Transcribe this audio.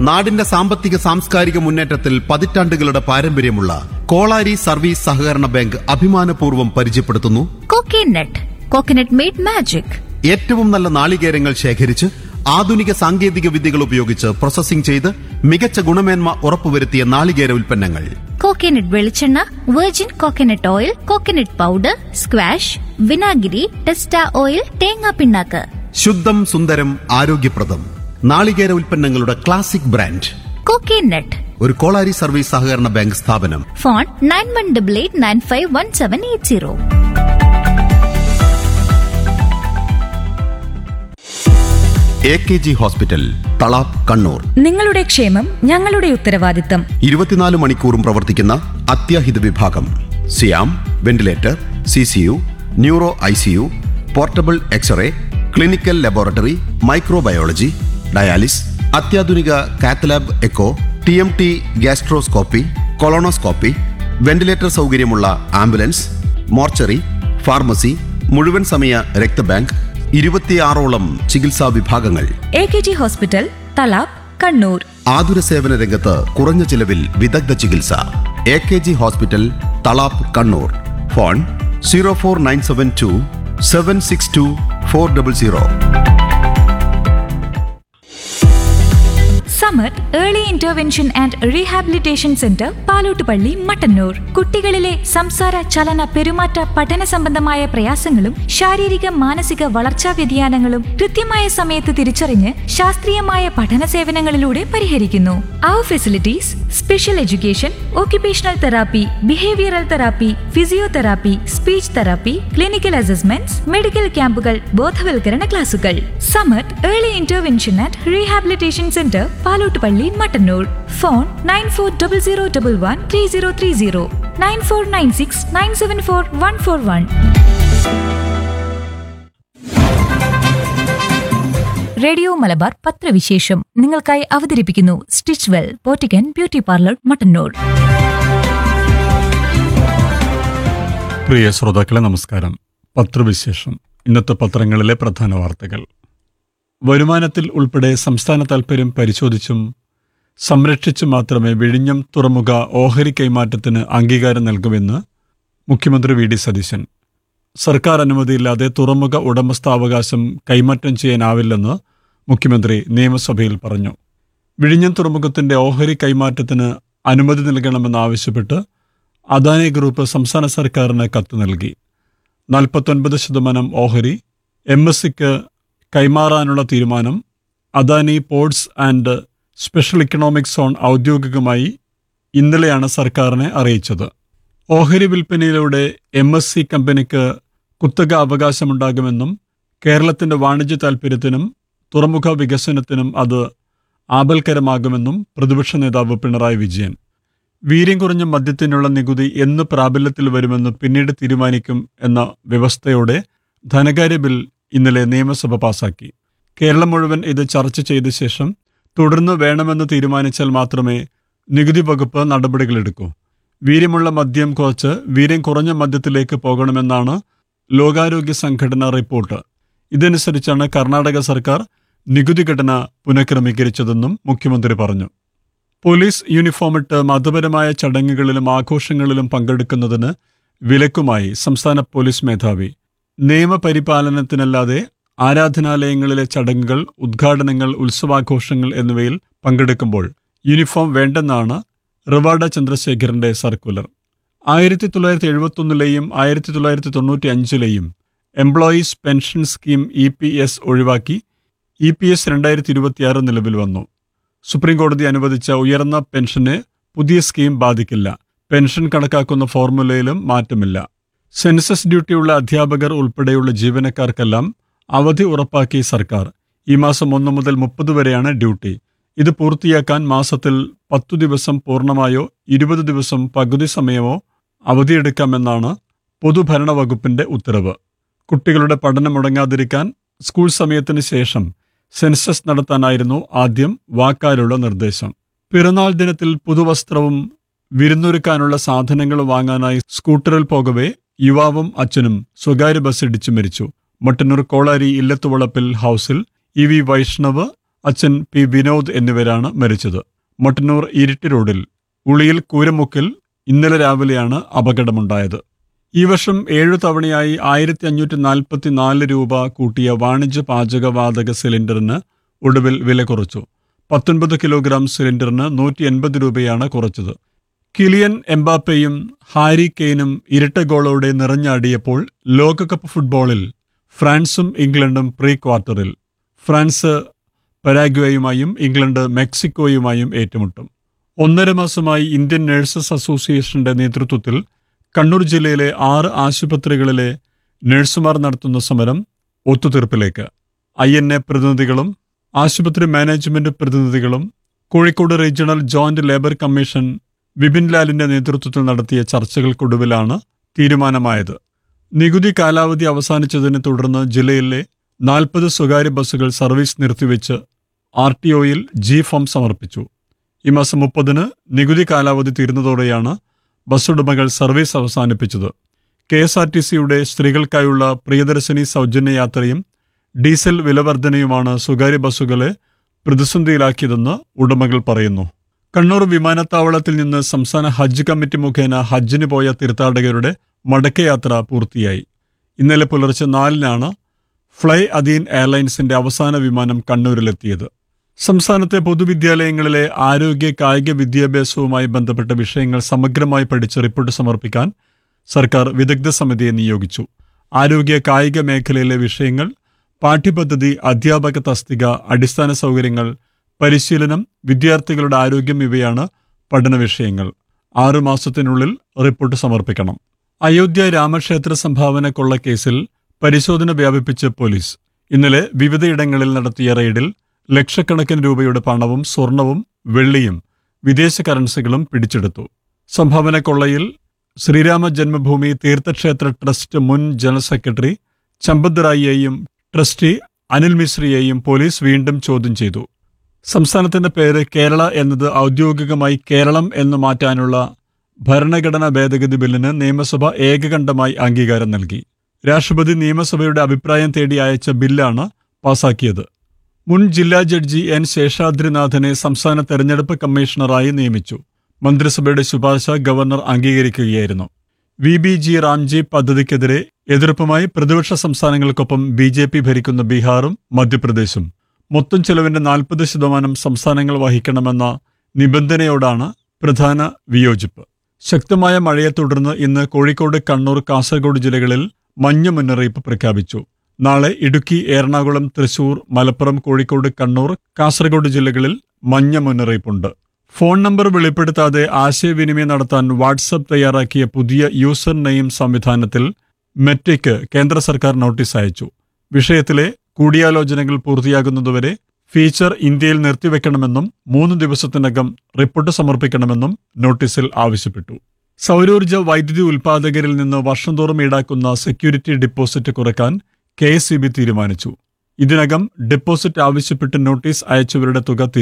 നാടിന്റെ സാമ്പത്തിക സാംസ്കാരിക മുന്നേറ്റത്തിൽ പതിറ്റാണ്ടുകളുടെ പാരമ്പര്യമുള്ള കോളാരി സർവീസ് സഹകരണ ബാങ്ക് അഭിമാനപൂർവ്വം പരിചയപ്പെടുത്തുന്നു കോക്കനട്ട് കോക്കനട്ട് മെയ്ഡ് മാജിക് ഏറ്റവും നല്ല നാളികേരങ്ങൾ ശേഖരിച്ച് ആധുനിക സാങ്കേതിക വിദ്യകൾ ഉപയോഗിച്ച് പ്രോസസ്സിംഗ് ചെയ്ത് മികച്ച ഗുണമേന്മ ഉറപ്പുവരുത്തിയ നാളികേര ഉൽപ്പന്നങ്ങൾ കോക്കനട്ട് വെളിച്ചെണ്ണ virgin coconut oil coconut powder squash വിനാഗിരി ടെസ്റ്റ ഓയിൽ തേങ്ങാ പിണ്ണാക്ക് ശുദ്ധം സുന്ദരം ആരോഗ്യപ്രദം നാളികേര ഉൽപ്പന്നങ്ങളുടെ ക്ലാസിക് ബ്രാൻഡ് കോക്കനട്ട് ഒരു കോളാരി സർവീസ് സഹകരണ ബാങ്ക് സ്ഥാപനം phone nine one double eight nine five one seven eight zero A K G hospital Thalap Kannur നിങ്ങളുടെ ക്ഷേമം ഞങ്ങളുടെ ഉത്തരവാദിത്തം ഇരുപത്തിനാല് മണിക്കൂറും പ്രവർത്തിക്കുന്ന അത്യാഹിത വിഭാഗം സിയാം ventilator C C U neuro I C U portable X ray clinical laboratory microbiology dialysis അത്യാധുനിക cath lab echo T M T gastroscopy colonoscopy ventilator സൗകര്യമുള്ള ആംബുലൻസ് മോർച്ചറി ഫാർമസി മുഴുവൻ സമയ രക്തബാങ്ക് ഇരുപത്തിയാറോളം ചികിത്സാ വിഭാഗങ്ങൾ A K G hospital Thalap Kannur ആതുര സേവന രംഗത്ത് കുറഞ്ഞ ചിലവിൽ വിദഗ്ധ ചികിത്സ A K G hospital Thalap Kannur phone zero four nine seven two seven six two four double zero Samath early intervention and rehabilitation centre Palottupalli Mattannur കുട്ടികളിലെ സംസാര ചലന പെരുമാറ്റ പഠന സംബന്ധമായ പ്രയാസങ്ങളും ശാരീരിക മാനസിക വളർച്ചാ വ്യതിയാനങ്ങളും കൃത്യമായ സമയത്ത് തിരിച്ചറിഞ്ഞ് ശാസ്ത്രീയമായ പഠന സേവനങ്ങളിലൂടെ പരിഹരിക്കുന്നു അവർ facilities special education occupational therapy behavioural therapy physiotherapy speech therapy clinical assessments medical ക്യാമ്പുകൾ ബോധവൽക്കരണ ക്ലാസുകൾ Samath early intervention and rehabilitation centre Palottupalli Mattannur phone nine four double zero double one three zero three zero nine four nine six nine seven four one four one Radio Malabar പത്രവിശേഷം നിങ്ങൾക്കായി അവതരിപ്പിക്കുന്നു stitch well പോറ്റിക്കൻ beauty parlour Mattannur പ്രിയ ശ്രോതാക്കളെ നമസ്കാരം പത്രവിശേഷം ഇന്നത്തെ പത്രങ്ങളിലെ പ്രധാന വാർത്തകൾ വരുമാനത്തിൽ ഉൾപ്പെടെ സംസ്ഥാന താൽപ്പര്യം പരിശോധിച്ചും സംരക്ഷിച്ചും മാത്രമേ വിഴിഞ്ഞം തുറമുഖ ഓഹരി കൈമാറ്റത്തിന് അംഗീകാരം നൽകുമെന്ന് മുഖ്യമന്ത്രി വി ഡി സതീശൻ സർക്കാർ അനുമതിയില്ലാതെ തുറമുഖ ഉടമസ്ഥാവകാശം കൈമാറ്റം ചെയ്യാനാവില്ലെന്ന് മുഖ്യമന്ത്രി നിയമസഭയിൽ പറഞ്ഞു വിഴിഞ്ഞം തുറമുഖത്തിന്റെ ഓഹരി കൈമാറ്റത്തിന് അനുമതി നൽകണമെന്നാവശ്യപ്പെട്ട് അദാനി ഗ്രൂപ്പ് സംസ്ഥാന സർക്കാരിന് കത്ത് നൽകി നാൽപ്പത്തൊൻപത് ശതമാനം ഓഹരി എം എസ് സിക്ക് കൈമാറാനുള്ള തീരുമാനം Adani ports and special economic zone ഔദ്യോഗികമായി ഇന്നലെയാണ് സർക്കാരിനെ അറിയിച്ചത് ഓഹരി വിൽപ്പനയിലൂടെ എം എസ് സി കമ്പനിക്ക് കുത്തക അവകാശമുണ്ടാകുമെന്നും കേരളത്തിന്റെ വാണിജ്യ താൽപ്പര്യത്തിനും തുറമുഖ വികസനത്തിനും അത് ആപൽക്കരമാകുമെന്നും പ്രതിപക്ഷ നേതാവ് പിണറായി വിജയൻ വീര്യം കുറഞ്ഞ മദ്യത്തിനുള്ള നികുതി എന്ന് പ്രാബല്യത്തിൽ വരുമെന്ന് പിന്നീട് തീരുമാനിക്കും എന്ന വ്യവസ്ഥയോടെ ധനകാര്യ ബിൽ ഇന്നലെ നിയമസഭ പാസാക്കി കേരളം മുഴുവൻ ഇത് ചർച്ച ചെയ്ത ശേഷം തുടർന്ന് വേണമെന്ന് തീരുമാനിച്ചാൽ മാത്രമേ നികുതി വകുപ്പ് നടപടികളെടുക്കൂ വീര്യമുള്ള മദ്യം കുറച്ച് വീര്യം കുറഞ്ഞ മദ്യത്തിലേക്ക് പോകണമെന്നാണ് ലോകാരോഗ്യ സംഘടന റിപ്പോർട്ട് ഇതനുസരിച്ചാണ് കർണാടക സർക്കാർ നികുതി ഘടന പുനഃക്രമീകരിച്ചതെന്നും മുഖ്യമന്ത്രി പറഞ്ഞു പോലീസ് യൂണിഫോമിട്ട് മതപരമായ ചടങ്ങുകളിലും ആഘോഷങ്ങളിലും പങ്കെടുക്കുന്നതിന് വിലക്കുമായി സംസ്ഥാന പോലീസ് മേധാവി നിയമപരിപാലനത്തിനല്ലാതെ ആരാധനാലയങ്ങളിലെ ചടങ്ങുകൾ ഉദ്ഘാടനങ്ങൾ ഉത്സവാഘോഷങ്ങൾ എന്നിവയിൽ പങ്കെടുക്കുമ്പോൾ യൂണിഫോം വേണ്ടെന്നാണ് റിവാഡ ചന്ദ്രശേഖരന്റെ സർക്കുലർ ആയിരത്തി തൊള്ളായിരത്തി എഴുപത്തൊന്നിലെയും ആയിരത്തി തൊള്ളായിരത്തി തൊണ്ണൂറ്റി അഞ്ചിലെയും employees pension scheme E P S ഒഴിവാക്കി ഇ പി എസ് രണ്ടായിരത്തി ഇരുപത്തിയാറ് നിലവിൽ വന്നു സുപ്രീം കോടതി അനുവദിച്ച ഉയർന്ന പെൻഷന് പുതിയ സ്കീം ബാധിക്കില്ല പെൻഷൻ കണക്കാക്കുന്ന ഫോർമുലയിലും മാറ്റമില്ല സെൻസസ് ഡ്യൂട്ടിയുള്ള അധ്യാപകർ ഉൾപ്പെടെയുള്ള ജീവനക്കാർക്കെല്ലാം അവധി ഉറപ്പാക്കി സർക്കാർ ഈ മാസം ഒന്ന് മുതൽ മുപ്പത് വരെയാണ് ഡ്യൂട്ടി ഇത് പൂർത്തിയാക്കാൻ മാസത്തിൽ പത്തു ദിവസം പൂർണ്ണമായോ ഇരുപത് ദിവസം പകുതി സമയമോ അവധിയെടുക്കാമെന്നാണ് പൊതുഭരണ വകുപ്പിന്റെ ഉത്തരവ് കുട്ടികളുടെ പഠനം മുടങ്ങാതിരിക്കാൻ സ്കൂൾ സമയത്തിന് ശേഷം സെൻസസ് നടത്താനായിരുന്നു ആദ്യം വാക്കാലുള്ള നിർദ്ദേശം പിറന്നാൾ ദിനത്തിൽ പുതുവസ്ത്രവും വിരുന്നൊരുക്കാനുള്ള സാധനങ്ങൾ വാങ്ങാനായി സ്കൂട്ടറിൽ പോകവേ യുവാവും അച്ഛനും സ്വകാര്യ ബസ് ഇടിച്ചു മരിച്ചു മട്ടന്നൂർ കോളാരി ഇല്ലത്തുവളപ്പിൽ ഹൗസിൽ ഇ വി വൈഷ്ണവ് അച്ഛൻ പി വിനോദ് എന്നിവരാണ് മരിച്ചത് മട്ടന്നൂർ ഇരിട്ടി റോഡിൽ ഉളിയിൽ കൂരമുക്കിൽ ഇന്നലെ രാവിലെയാണ് അപകടമുണ്ടായത് ഈ വർഷം ഏഴു തവണയായി ആയിരത്തി അഞ്ഞൂറ്റി നാൽപ്പത്തി നാല് രൂപ കൂട്ടിയ വാണിജ്യ പാചകവാതക സിലിണ്ടറിന് ഒടുവിൽ വില കുറച്ചു പത്തൊൻപത് കിലോഗ്രാം സിലിണ്ടറിന് നൂറ്റി എൺപത് രൂപയാണ് കുറച്ചത് കിലിയൻ എംബാപ്പയും ഹാരി കെയ്നും ഇരട്ട ഗോളോടെ നിറഞ്ഞാടിയപ്പോൾ ലോകകപ്പ് ഫുട്ബോളിൽ ഫ്രാൻസും ഇംഗ്ലണ്ടും പ്രീ ക്വാർട്ടറിൽ ഫ്രാൻസ് പരാഗ്വേയുമായും ഇംഗ്ലണ്ട് മെക്സിക്കോയുമായും ഏറ്റുമുട്ടും ഒന്നര മാസമായി ഇന്ത്യൻ നഴ്സസ് അസോസിയേഷന്റെ നേതൃത്വത്തിൽ കണ്ണൂർ ജില്ലയിലെ ആറ് ആശുപത്രികളിലെ നഴ്സുമാർ നടത്തുന്ന സമരം ഒത്തുതീർപ്പിലേക്ക് ഐ എൻ എ പ്രതിനിധികളും ആശുപത്രി മാനേജ്മെന്റ് പ്രതിനിധികളും Kozhikode regional joint labour commission Vipin ലാലിന്റെ നേതൃത്വത്തിൽ നടത്തിയ ചർച്ചകൾക്കൊടുവിലാണ് തീരുമാനമായത് നികുതി കാലാവധി അവസാനിച്ചതിനെ തുടർന്ന് ജില്ലയിലെ നാൽപ്പത് സ്വകാര്യ ബസ്സുകൾ സർവീസ് നിർത്തിവെച്ച് ആർ ടി ഒയിൽ ജി ഫോം സമർപ്പിച്ചു ഈ മാസം മുപ്പതിന് നികുതി കാലാവധി തീരുന്നതോടെയാണ് ബസ് ഉടമകൾ സർവീസ് അവസാനിപ്പിച്ചത് കെ എസ് ആർ ടി സിയുടെ സ്ത്രീകൾക്കായുള്ള പ്രിയദർശിനി സൗജന്യ യാത്രയും ഡീസൽ വിലവർധനയുമാണ് സ്വകാര്യ ബസ്സുകളെ പ്രതിസന്ധിയിലാക്കിയതെന്ന് ഉടമകൾ പറയുന്നു കണ്ണൂർ വിമാനത്താവളത്തിൽ നിന്ന് സംസ്ഥാന ഹജ്ജ് കമ്മിറ്റി മുഖേന ഹജ്ജിന് പോയ തീർത്ഥാടകരുടെ മടക്കയാത്ര പൂർത്തിയായി ഇന്നലെ പുലർച്ചെ നാലിനാണ് ഫ്ലൈ അദീൻ എയർലൈൻസിന്റെ അവസാന വിമാനം കണ്ണൂരിലെത്തിയത് സംസ്ഥാനത്തെ പൊതുവിദ്യാലയങ്ങളിലെ ആരോഗ്യ കായിക വിദ്യാഭ്യാസവുമായി ബന്ധപ്പെട്ട വിഷയങ്ങൾ സമഗ്രമായി പഠിച്ച് റിപ്പോർട്ട് സമർപ്പിക്കാൻ സർക്കാർ വിദഗ്ധ സമിതിയെ നിയോഗിച്ചു ആരോഗ്യ കായിക മേഖലയിലെ വിഷയങ്ങൾ പാഠ്യപദ്ധതി അധ്യാപക തസ്തിക അടിസ്ഥാന സൗകര്യങ്ങൾ പരിശീലനം വിദ്യാർത്ഥികളുടെ ആരോഗ്യം ഇവയാണ് പഠന വിഷയങ്ങൾ ആറു മാസത്തിനുള്ളിൽ റിപ്പോർട്ട് സമർപ്പിക്കണം അയോധ്യ രാമക്ഷേത്ര സംഭാവന കൊള്ളക്കേസിൽ പരിശോധന വ്യാപിപ്പിച്ച് പോലീസ് ഇന്നലെ വിവിധയിടങ്ങളിൽ നടത്തിയ റെയ്ഡിൽ ലക്ഷക്കണക്കിന് രൂപയുടെ പണവും സ്വർണവും വെള്ളിയും വിദേശ കറൻസികളും പിടിച്ചെടുത്തു സംഭാവന കൊള്ളയിൽ ശ്രീരാമ ജന്മഭൂമി തീർത്ഥക്ഷേത്ര ട്രസ്റ്റ് മുൻ ജനറൽ സെക്രട്ടറി ചമ്പത് റായിയെയും ട്രസ്റ്റി അനിൽ മിശ്രയെയും പോലീസ് വീണ്ടും ചോദ്യം ചെയ്തു സംസ്ഥാനത്തിന്റെ പേര് കേരള എന്നത് ഔദ്യോഗികമായി കേരളം എന്ന് മാറ്റാനുള്ള ഭരണഘടനാ ഭേദഗതി ബില്ലിന് നിയമസഭ ഏകകണ്ഠമായി അംഗീകാരം നൽകി രാഷ്ട്രപതി നിയമസഭയുടെ അഭിപ്രായം തേടി അയച്ച ബില്ലാണ് പാസാക്കിയത് മുൻ ജില്ലാ ജഡ്ജി എൻ ശേഷാദ്രിനാഥനെ സംസ്ഥാന തെരഞ്ഞെടുപ്പ് കമ്മീഷണറായി നിയമിച്ചു മന്ത്രിസഭയുടെ ശുപാർശ ഗവർണർ അംഗീകരിക്കുകയായിരുന്നു വി ബി ജി റാംജി പദ്ധതിക്കെതിരെ എതിർപ്പുമായി പ്രതിപക്ഷ സംസ്ഥാനങ്ങൾക്കൊപ്പം ബി ജെ പി ഭരിക്കുന്ന ബീഹാറും മധ്യപ്രദേശും മൊത്തം ചെലവിന്റെ നാൽപ്പത് ശതമാനം സംസ്ഥാനങ്ങൾ വഹിക്കണമെന്ന നിബന്ധനയോടാണ് പ്രധാന വിയോജിപ്പ് ശക്തമായ മഴയെ തുടർന്ന് ഇന്ന് കോഴിക്കോട് കണ്ണൂർ കാസർഗോഡ് ജില്ലകളിൽ മഞ്ഞ മുന്നറിയിപ്പ് പ്രഖ്യാപിച്ചു നാളെ ഇടുക്കി എറണാകുളം തൃശൂർ മലപ്പുറം കോഴിക്കോട് കണ്ണൂർ കാസർഗോഡ് ജില്ലകളിൽ മഞ്ഞ മുന്നറിയിപ്പുണ്ട് ഫോൺ നമ്പർ വെളിപ്പെടുത്താതെ ആശയവിനിമയം നടത്താൻ വാട്സപ്പ് തയ്യാറാക്കിയ പുതിയ യൂസർ നെയിം സംവിധാനത്തിൽ മെറ്റയ്ക്ക് കേന്ദ്ര സർക്കാർ നോട്ടീസ് അയച്ചു വിഷയത്തിലെ കൂടിയാലോചനകൾ പൂർത്തിയാകുന്നതുവരെ ഫീച്ചർ ഇന്ത്യയിൽ നിർത്തിവെക്കണമെന്നും മൂന്ന് ദിവസത്തിനകം റിപ്പോർട്ട് സമർപ്പിക്കണമെന്നും നോട്ടീസിൽ ആവശ്യപ്പെട്ടു സൗരോർജ്ജ വൈദ്യുതി ഉൽപാദകരിൽ നിന്ന് വർഷം തോറും ഈടാക്കുന്ന സെക്യൂരിറ്റി ഡിപ്പോസിറ്റ് കുറയ്ക്കാൻ കെ തീരുമാനിച്ചു ഇതിനകം ഡെപ്പോസിറ്റ് ആവശ്യപ്പെട്ട് നോട്ടീസ് അയച്ചവരുടെ തുക